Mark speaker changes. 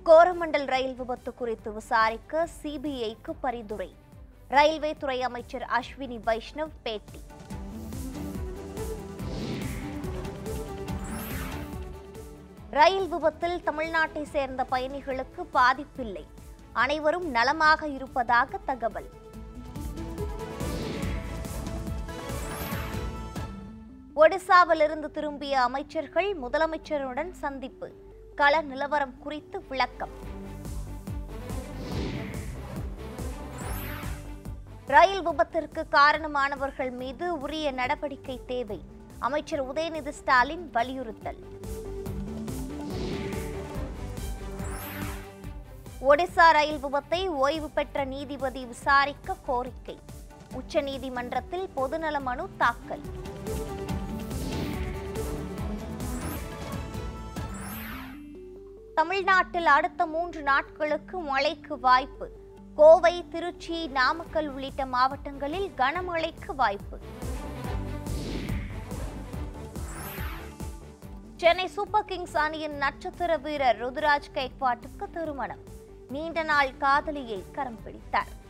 Speaker 1: கோரமண்டல் ரயில் விபத்து குறித்து விசாரிக்க சிபிஐக்கு பரிந்துரை ரயில்வே துறை அமைச்சர் அஸ்வினி வைஷ்ணவ் பேட்டி ரயில் விபத்தில் தமிழ்நாட்டை சேர்ந்த பயணிகளுக்கு பாதிப்பில்லை அனைவரும் நலமாக இருப்பதாக தகவல் ஒடிசாவிலிருந்து திரும்பிய அமைச்சர்கள் முதலமைச்சருடன் சந்திப்பு கள நிலவரம் குறித்து விளக்கம் ரயில் விபத்திற்கு காரணமானவர்கள் மீது உரிய நடவடிக்கை தேவை அமைச்சர் உதயநிதி ஸ்டாலின் வலியுறுத்தல் ஒடிசா ரயில் விபத்தை ஓய்வு பெற்ற நீதிபதி விசாரிக்க கோரிக்கை உச்சநீதிமன்றத்தில் பொதுநல மனு தாக்கல் தமிழ்நாட்டில் அடுத்த மூன்று நாட்களுக்கு மழைக்கு வாய்ப்பு கோவை திருச்சி நாமக்கல் உள்ளிட்ட மாவட்டங்களில் கனமழைக்கு வாய்ப்பு சென்னை சூப்பர் கிங்ஸ் அணியின் நட்சத்திர வீரர் ருதுராஜ் கைக்வாட்டுக்கு திருமணம் நீண்ட நாள் காதலியை கரம் பிடித்தார்